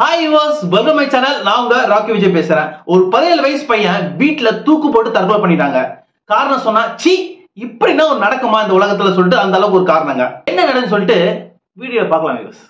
hi வாஸ் welcome my channel நான் உங்க ராக்கி விஜய் பேசுறேன் ஒரு பதினேழு வயசு பையன் வீட்டுல தூக்கு போட்டு தற்கொலை பண்ணிட்டாங்க காரணம் சொன்னா சி இப்படின்னா ஒரு நடக்குமா இந்த உலகத்துல சொல்லிட்டு அந்த அளவுக்கு ஒரு காரணங்க என்ன நடன்னு சொல்லிட்டு வீடியோ பார்க்கலாம் வியூஸ்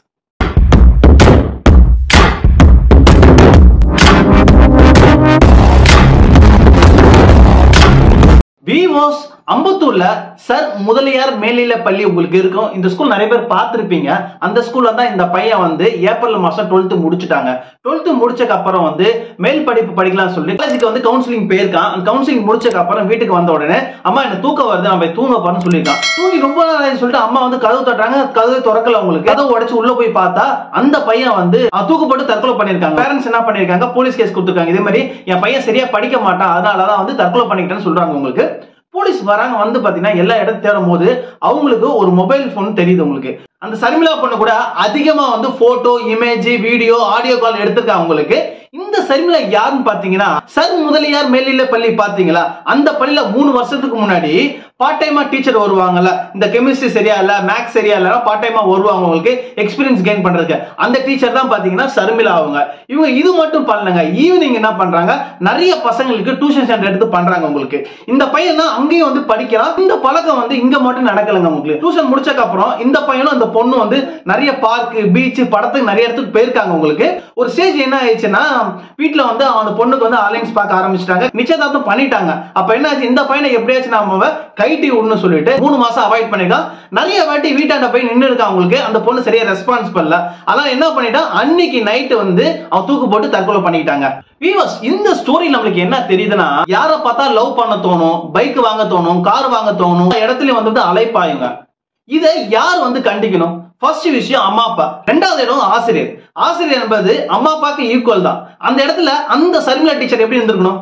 விவோஸ் அம்பத்தூர்ல சர் முதலியார் மேல்நிலை பள்ளி உங்களுக்கு இருக்கும் இந்த ஸ்கூல் நிறைய பேர் பார்த்திருப்பீங்க அந்த ஸ்கூல்ல தான் இந்த பையன் வந்து ஏப்ரல் மாசம் டுவெல்த் முடிச்சுட்டாங்க டுவெல்த் முடிச்சதுக்கு அப்புறம் வந்து மேல் படிப்பு படிக்கலாம் சொல்லி காலேஜுக்கு வந்து கவுன்சிலிங் போயிருக்கான் அந்த கவுன்சிலிங் முடிச்சதுக்கு அப்புறம் வீட்டுக்கு வந்த உடனே அம்மா எனக்கு தூக்கம் வருது நான் போய் தூங்க போறேன்னு சொல்லியிருக்கான் தூங்கி ரொம்ப நாள் ஆயிடுச்சு சொல்லிட்டு அம்மா வந்து கதவு தட்டுறாங்க கதவு திறக்கல உங்களுக்கு கதவு உடைச்சு உள்ள போய் பார்த்தா அந்த பையன் வந்து அவன் தூக்கு போட்டு தற்கொலை பண்ணிருக்காங்க பேரண்ட்ஸ் என்ன பண்ணிருக்காங்க போலீஸ் கேஸ் கொடுத்துருக்காங்க இதே மாதிரி என் பையன் சரியா படிக்க மாட்டான் அதனாலதான் வந்து தற்கொலை பண்ணிக்கிட்டேன்னு சொல்றாங்க உங்களுக்கு போலீஸ் வராங்க வந்து பாத்தீங்கன்னா எல்லா இடத்தையும் தேடும் போது அவங்களுக்கு ஒரு மொபைல் போன் தெரியுது உங்களுக்கு அந்த சர்மிளா பொண்ணு கூட அதிகமா வந்து photo image video audio call எடுத்திருக்காங்க உங்களுக்கு இந்த சர்மிளா யாருன்னு பாத்தீங்கன்னா சர் முதலியார் மேல்நிலை பள்ளி பாத்தீங்களா அந்த பள்ளியில மூணு வருஷத்துக்கு முன்னாடி பார்ட் டைமா டீச்சர் வருவாங்கல்ல இந்த கெமிஸ்ட்ரி சரியா இல்ல மேக்ஸ் சரியா இல்ல பார்ட் டைமா வருவாங்க உங்களுக்கு எக்ஸ்பீரியன்ஸ் கெயின் பண்றதுக்கு அந்த டீச்சர் தான் பாத்தீங்கன்னா சர்மிளா அவங்க இவங்க இது மட்டும் பண்ணலங்க ஈவினிங் என்ன பண்றாங்க நிறைய பசங்களுக்கு டியூஷன் சென்டர் எடுத்து பண்றாங்க உங்களுக்கு இந்த பையன் தான் அங்கேயும் வந்து படிக்கிறான் இந்த பழக்கம் வந்து இங்க மட்டும் நடக்கலங்க உங்களுக்கு டியூஷன் முடிச்சதுக்கு அப்புறம் இந்த பையனும் அந்த பொண்ணு வந்து நிறைய பார்க் பீச் படத்துக்கு நிறைய இடத்துக்கு போயிருக்காங்க உங்களுக்கு ஒரு ஸ்டேஜ் என்ன ஆயிடுச்சுன்னா வீட்டுல வந்து அந்த பொண்ணுக்கு வந்து ஆன்லைன்ஸ் பார்க்க ஆரம்பிச்சிட்டாங்க நிச்சயதார்த்தம் பண்ணிட்டாங்க அப்ப என்ன ஆச்சு இந்த பையனை எப்படியாச்சும் நாம கைட்டி விடணும் சொல்லிட்டு மூணு மாசம் அவாய்ட் பண்ணிருக்கான் நிறைய வாட்டி வீட்டாண்ட போய் நின்று இருக்கான் அவங்களுக்கு அந்த பொண்ணு சரியா ரெஸ்பான்ஸ் பண்ணல அதனால என்ன பண்ணிட்டான் அன்னைக்கு நைட்டு வந்து அவன் தூக்கு போட்டு தற்கொலை பண்ணிட்டாங்க வீவர்ஸ் இந்த ஸ்டோரி நம்மளுக்கு என்ன தெரியுதுன்னா யாரை பார்த்தா லவ் பண்ண தோணும் பைக் வாங்க தோணும் கார் வாங்க தோணும் இடத்துல வந்துட்டு அலைப்பாயுங்க இதை யார் வந்து கண்டிக்கணும் ஃபர்ஸ்ட் விஷயம் அம்மா அப்பா ரெண்டாவது இடம் ஆசிரியர் ஆசிரியர் என்பது அம்மா அப்பாக்கு ஈக்குவல் தான் அந்த இடத்துல அந்த சர்மிளா டீச்சர் எப்படி இருந்திருக்கணும்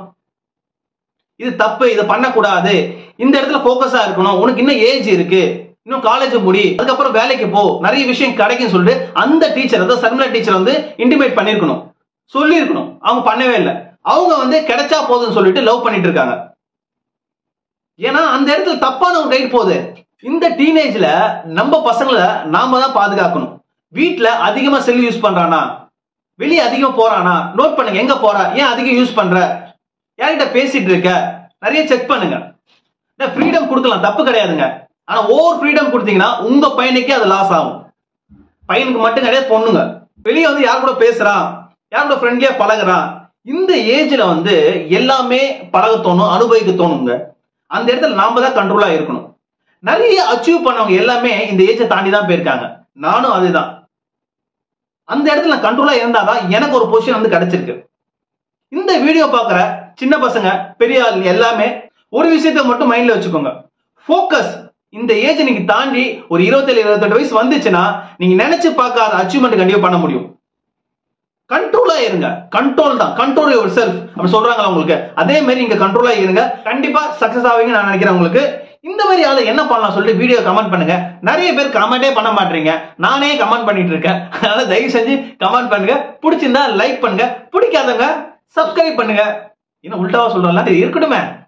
இது தப்பு இதை பண்ணக்கூடாது இந்த இடத்துல போக்கஸா இருக்கணும் உனக்கு இன்னும் ஏஜ் இருக்கு இன்னும் காலேஜ் முடி அதுக்கப்புறம் வேலைக்கு போ நிறைய விஷயம் கிடைக்கும் சொல்லிட்டு அந்த டீச்சர் அதாவது சர்மிளா டீச்சர் வந்து இன்டிமேட் பண்ணிருக்கணும் சொல்லியிருக்கணும் அவங்க பண்ணவே இல்லை அவங்க வந்து கிடைச்சா போதும்னு சொல்லிட்டு லவ் பண்ணிட்டு இருக்காங்க ஏன்னா அந்த இடத்துல தப்பான ஒரு கைட் போகுது இந்த டீனேஜ்ல நம்ம பசங்களை நாம தான் பாதுகாக்கணும் வீட்ல அதிகமா செல் யூஸ் பண்றானா வெளியே அதிகமா போறானா நோட் பண்ணுங்க எங்க போறா ஏன் அதிகம் யூஸ் பண்ற யார்கிட்ட பேசிட்டு இருக்க நிறைய செக் பண்ணுங்க ஃப்ரீடம் கொடுக்கலாம் தப்பு கிடையாதுங்க ஆனா ஓவர் ஃப்ரீடம் கொடுத்தீங்கன்னா உங்க பையனுக்கே அது லாஸ் ஆகும் பையனுக்கு மட்டும் கிடையாது பொண்ணுங்க வெளியே வந்து யார் கூட பேசுறான் யார் கூட ஃப்ரெண்ட்லியா பழகுறான் இந்த ஏஜ்ல வந்து எல்லாமே பழக தோணும் அனுபவிக்க தோணுங்க அந்த இடத்துல நாம தான் கண்ட்ரோலா இருக்கணும் நிறைய அச்சீவ் பண்ணவங்க எல்லாமே இந்த ஏஜை தாண்டி தான் போயிருக்காங்க நானும் அதுதான் அந்த இடத்துல நான் கண்ட்ரோலா இருந்தாதான் எனக்கு ஒரு பொசிஷன் வந்து கிடைச்சிருக்கு இந்த வீடியோ பார்க்குற சின்ன பசங்க பெரிய ஆள் எல்லாமே ஒரு விஷயத்தை மட்டும் மைண்ட்ல வச்சுக்கோங்க ஃபோக்கஸ் இந்த ஏஜ் நீங்க தாண்டி ஒரு இருபத்தேழு இருபத்தெட்டு வயசு வந்துச்சுன்னா நீங்க நினைச்சு பார்க்காத அச்சீவ்மெண்ட் கண்டிப்பா பண்ண முடியும் கண்ட்ரோலா இருங்க கண்ட்ரோல் தான் கண்ட்ரோல் யுவர் செல்ஃப் அப்படி சொல்றாங்களா உங்களுக்கு அதே மாதிரி நீங்க கண்ட்ரோலா இருங்க கண்டிப்பா சக்சஸ் ஆவீங்க நான் நினைக்கிறேன் உங்களுக்கு இந்த மாதிரி ஆளு என்ன பண்ணலாம் சொல்லிட்டு வீடியோ கமெண்ட் பண்ணுங்க நிறைய பேர் கமெண்டே பண்ண மாட்டீங்க நானே கமெண்ட் பண்ணிட்டு இருக்கேன் அதனால தயவு செஞ்சு கமெண்ட் பண்ணுங்க பிடிச்சிருந்தா லைக் பண்ணுங்க பிடிக்காதவங்க சப்ஸ்கிரைப் பண்ணுங்க என்ன உல்டாவா சொல்றேன்ல இது இருக்கட்டுமே